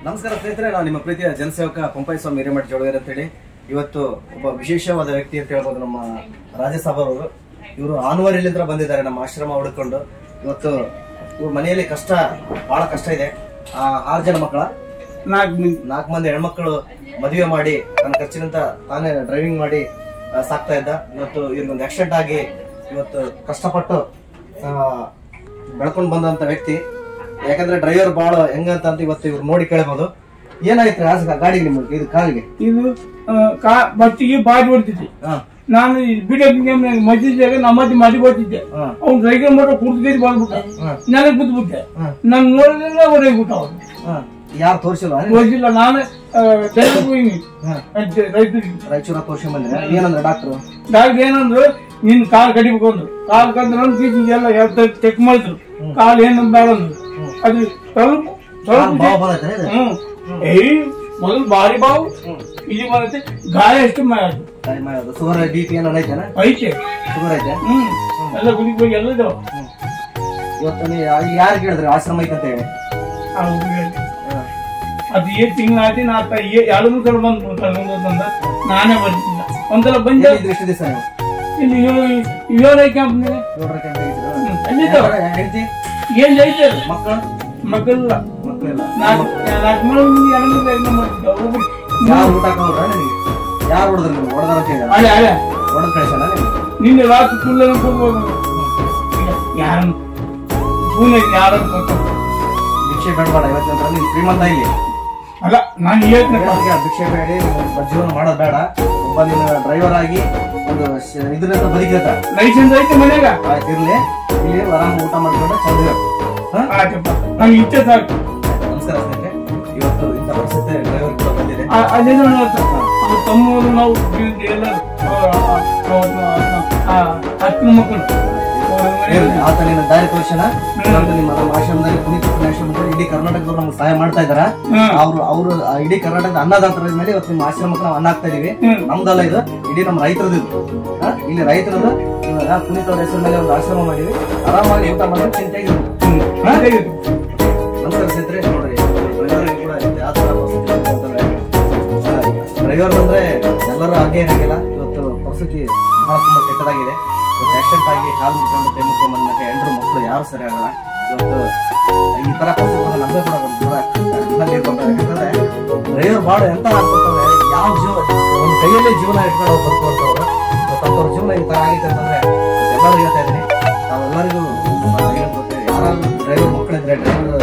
ನಮಸ್ಕಾರ ಸ್ನೇಹಿತರೆ ನಾನು ನಿಮ್ಮ ಪ್ರೀತಿಯ ಜನಸೇವಕ ಪಂಪಾಯಿ ಸ್ವಾಮಿ ಹಿರೇಮಠ ಜೋಳವೇರ್ ಅಂತೇಳಿ ಇವತ್ತು ಒಬ್ಬ ವಿಶೇಷವಾದ ವ್ಯಕ್ತಿ ಅಂತ ಹೇಳ್ಬೋದು ನಮ್ಮ ರಾಜ್ಯಸಭಾ ಅವರು ಇವರು ಆನ್ವರಿಲಿಂದ ಬಂದಿದ್ದಾರೆ ನಮ್ಮ ಆಶ್ರಮ ಹುಡುಕೊಂಡು ಇವತ್ತು ಇವ್ರ ಮನೆಯಲ್ಲಿ ಕಷ್ಟ ಬಹಳ ಕಷ್ಟ ಇದೆ ಆ, ಆರು ಜನ ಮಕ್ಕಳ ನಾಲ್ಕು ಮಂದಿ ನಾಲ್ಕು ಮಂದಿ ಹೆಣ್ಮಕ್ಳು ಮದುವೆ ಮಾಡಿ ತನ್ನ ಖರ್ಚಿನಂತ ತಾನೇ ಡ್ರೈವಿಂಗ್ ಮಾಡಿ ಆ, ಸಾಕ್ತಾ ಇದ್ದ ಇವತ್ತು ಇವ್ರಿಗೊಂದು ಆಕ್ಸಿಡೆಂಟ್ ಆಗಿ ಇವತ್ತು ಕಷ್ಟಪಟ್ಟು ಆ, ಬೆಳ್ಕೊಂಡು ಬಂದಂತ ವ್ಯಕ್ತಿ ಯಾಕಂದ್ರೆ ಡ್ರೈವರ್ ಬಹಳ ಹೆಂಗಂತ ಅಂತ ಇವತ್ತು ಇವ್ರು ನೋಡಿ ಕೇಳ್ಬೋದು ಏನಾಯ್ತು ಆ ಗಾಡಿ ನಿಮ್ಗೆ ಇದು ಕಾಲಿಗೆ ಇದು ಆ, ಕಾ ಬಸ್ಸಿಗೆ ಬಾಡಿ ಹೊಡ್ತಿದ್ದೆ ಹಾ ನಾನು ಬಿಡೋ ಮದ್ದಿದ್ದಾಗ ನಮ್ಮದಿ ಮದಿ ಬರ್ತಿದ್ದೆ ಹಾ ಅವ್ನು ಸೈಕಲ್ ಮಾಡೋ ಕುಡ್ದು ಬಂದ್ಬಿಟ್ಟ ಹಾ ನನಗೆ ಬಿದ್ದುಬಿಟ್ಟೆ ಹಾ ನಾನು ನೋಡಿದ್ರೆ ಹೊರಗಿಬಿಟ್ಟ ಅವನು ಹಾ ಯಾರು ತೋರಿಸಿಲ್ಲ ಹೋಗಿಲ್ಲ ನಾನು ಹೋಗಿನಿ ಹಾ ರೈತರಿಗೆ ರಾಯಚೂರ ತೋರ್ಸಿ ಬಂದ್ರೆ ಏನಂದ್ರೆ ಡಾಕ್ಟ್ರು ಡಾಕ್ಟರ್ ಏನಂದ್ರು ನಿನ್ ಕಾಲ್ ಕಡಿಬೇಕು ಅಂದ್ರು ಕಾಲ್ ಕಂದ್ರೆ ನನ್ನ ಫೀಸಿಗೆ ಎಲ್ಲ ಚೆಕ್ ಮಾಡಿದ್ರು ಕಾಲ್ ಏನು ಬೇಡ ಅಂದ್ರು ಅದು ಸ್ವಲ್ಪ ಸ್ವಲ್ಪ ಬಾವು ಬಂದೈತೆ ಇದು? ಹ್ಮ್ ಏಯ್ ಮೊದಲು ಭಾರಿ ಬಾವು ಇಲ್ಲಿ ಬಂದೈತೆ ಗಾಯ ಎಷ್ಟು ಮಾಡೋದು ಗಾಯ ಮಾಡೋದು ಸುಗರ್ ಬಿ ಪಿ ಏನೋ ಐತೆನ ಐತೆ ಶುಗರ್ ಐತೆ ಹ್ಮ್ ಎಲ್ಲ ಗುಳಿಗೆ ಹೋಗಿ ಎಲ್ಲ ಇದಾವ ಇವತ್ತು ನೀವು ಯಾರು ಕೇಳಿದ್ರಿ ಆಶ್ರಮ ಐತೆ ಅಂತ ಹೇಳಿ ಆ ಹುಡುಗಿಗೆ. ಅದು ಏನ್ ತಿಂಗಳಾಯ್ತು ನಾ ತ- ಏ- ಎರಡು ಸಲ ಬಂದು ಬಂದ ನಾನೇ ಬಂದಿಲ್ಲ ಒಂದ್ಸಲ ಬಂದ ಎಲ್ಲಿದ್ರಿ ಇಷ್ಟು ದಿವಸ ನೀವು ಇಲ್ಲಿ ಇವನ ಕಂಪ್ನಿ ನೋಡ್ರಿ ಕೆಂಪ ಇದ್ರು ಎಲ್ಲಿದ್ದಾವ ಹೆಂಡತಿ ಏನ್ ಐತೆ ಅದು? ಮಕ್ಕಳು ಮಕ್ಕಳಿಲ್ಲ ಮಕ್ಕಳಿಲ್ಲ ನಾಲ್ಕು ನಾಲ್ಕು ಮಂದಿ ಎರಡು ಮಂದಿ ಐದು ಮಂದಿ ಒಬ್ಬೊಬ್ರು ಯಾರು ಊಟ ಹಾಕೊಂಡ್ರ ನಿಮಗೆ ಯಾರು ಹೊಡೆದ್ರು ನೀವು ಹೊಡೆದಾರ ಅಂತ ಹೇಳಿ ಅಳೆ ಅಳೆ ಹೊಡೆದ್ ಕಳಿಸಲ್ಲ ನೀವು ನಿನ್ನೆ ರಾತ್ರಿ ಕುಲ್ಲ ಯಾರು ಪೂನೆ ಯಾರು ಭಿಕ್ಷೆ ಬೇಡಬೇಡ ಇವತ್ತು ನಂತರ ನೀವು ಶ್ರೀಮಂತ ಇಲ್ಲಿ ಅಲ್ಲ ನಾನು ಹೇಳ್ತೀನಿ ಹೇಳೋದಕ್ಕೆ ಭಿಕ್ಷೆ ಬೇಡಿ ನೀವು ಜೀವನ ಮಾಡೋದು ಬೇಡ ಒಬ್ಬ ನೀನು ಡ್ರೈವರ್ ಆಗಿ ಒಂದು ಶ- ಇದರಿಂದ ಬದುಕಿರ್ತ ಲೈಸೆನ್ಸ್ ಐತೆ ಮನೆಗ ಆಯ್ತು ಇರ್ಲಿ ಇಲ್ಲಿ ಆರಾಮ ಊಟ ಮಾಡ್ಕೊಂಡು ಚಂದ ಇರು. ಹಾ? ಆಯ್ತಪ್ಪ ನಂಗೆ ಇಚ್ಛೆ ಸಾಕು ನಮಸ್ಕಾರ ಸ್ನೇಹಿತರೆ ಇವತ್ತು ಇಂಥ ಪರಿಸ್ಥಿತಿ ಡ್ರೈವರ್ ಕೂಡ ಬಂದಿದೆ ಆ- ಅದೇನೋ ನೋಡ್ತಾ ಅವ್ರ ತಮ್ಮವರು ನಾವು ಎಲ್ಲರೂ ಹತ್ತು ಮಕ್ಕಳು ಅವ್ರ ಮನೆಯಲ್ಲಿ ಇರ್ಲಿ, ಆತ ನಿನ್ನ ದಾರಿ ತೋರ್ಸಣ ಇವತ್ತು ನಿಮ್ಮ ನಮ್ಮ ಆಶ್ರಮದಲ್ಲಿ ಪುನೀತ ಪುಣ್ಯಾಶ್ರಮದಲ್ಲಿ ಇಡೀ ಕರ್ನಾಟಕದವ್ರು ನಮ್ಗೆ ಸಹಾಯ ಮಾಡ್ತಾ ಇದಾರ ಹ್ಮ್. ಅವ್ರು ಅವರು ಇಡೀ ಕರ್ನಾಟಕದ ಅನ್ನದಾತರ ಮೇಲೆ ಇವತ್ತು ನಿಮ್ಮ ಆಶ್ರಮಕ್ಕೆ ನಾವು ಅನ್ನ ಹಾಕ್ತಾ ಇದೀವಿ ಹ್ಮ್. ನಮ್ದಲ್ಲ ಇದು ಇಡೀ ನಮ್ಮ ರೈತರದ್ದು ಇದು ಹಾ? ಇಲ್ಲಿ ರೈತರದ್ದು ಇವಾಗ ಪುನೀತ್ ಅವ್ರ ಹೆಸರು ಮೇಲೆ ಒಂದು ಆಶ್ರಮ ಮಾಡಿವಿ ಆರಾಮಾಗಿ ಊಟ ಮಾಡೋದು ಚಿಂತೆಯಾಗಿ ಹ್ಮ್. ಹಾಗಾಗಿದೆ. ನಮಸ್ಕಾರ ಸ್ನೇಹಿತರೆ ನೋಡ್ರಿ ಡ್ರೈವರ್ ಕೂಡ ಯಾವ ತರ ಪರಿಸ್ಥಿತಿ ಇದೆ ಅಂತಂದ್ರೆ ಡ್ರೈವರ್ ಅಂದ್ರೆ ಎಲ್ಲರೂ ಹಾಗೆ ಇರಂಗಿಲ್ಲ ಇವತ್ತು ಪರಿಸ್ಥಿತಿ ಬಹಳ ತುಂಬಾ ಕೆಟ್ಟದಾಗಿದೆ ಇವತ್ತು ಆಕ್ಸಿಡೆಂಟ್ ಆಗಿ ಕಾಲು ಮುಟ್ಕೊಂಡು ಕೈ ಮುಟ್ಕೊಂಡು ಬಂದಾಗ ಹೆಂಡ್ರು ಮಕ್ಕಳು ಯಾರು ಸರಿ ಆಗಲ್ಲ ಇವತ್ತು ಈ ತರ ಪರಿಸ್ಥಿತಿ ಬಂದ್ರೆ ನಮಗೆ ಕೂಡ ಒಂದು ದೂರ ಇದ್ರಲ್ಲಿ ಇರ್ಬೇಕು. ಯಾಕಂದ್ರೆ ಡ್ರೈವರ್ ಭಾಳ ಎಂತ ಆಗ್ಬೇಕಂದ್ರೆ ಯಾವ ಜೀವ ಒಂದು ಕೈಯಲ್ಲೇ ಜೀವನ ಇಟ್ಕೊಂಡು ಬರ್ಕೊಂತವ್ರು ಇವತ್ತು ಅವ್ರ ಜೀವನ ಈ ತರ ಆಗೈತೆ ಅಂತಂದ್ರೆ ಎಲ್ಲರೂ ಹೇಳ್ತಾ ಇದ್ದೀನಿ ನಾವೆಲ್ಲರಿಗೂ ಹೇಳ್ಕೊಡ್ತೇವೆ ಯಾರಾದ್ರೂ ಡ್ರೈವರ್ ಮಕ್ಕಳಿದ್ರೆ ಡ್ರೈವರ್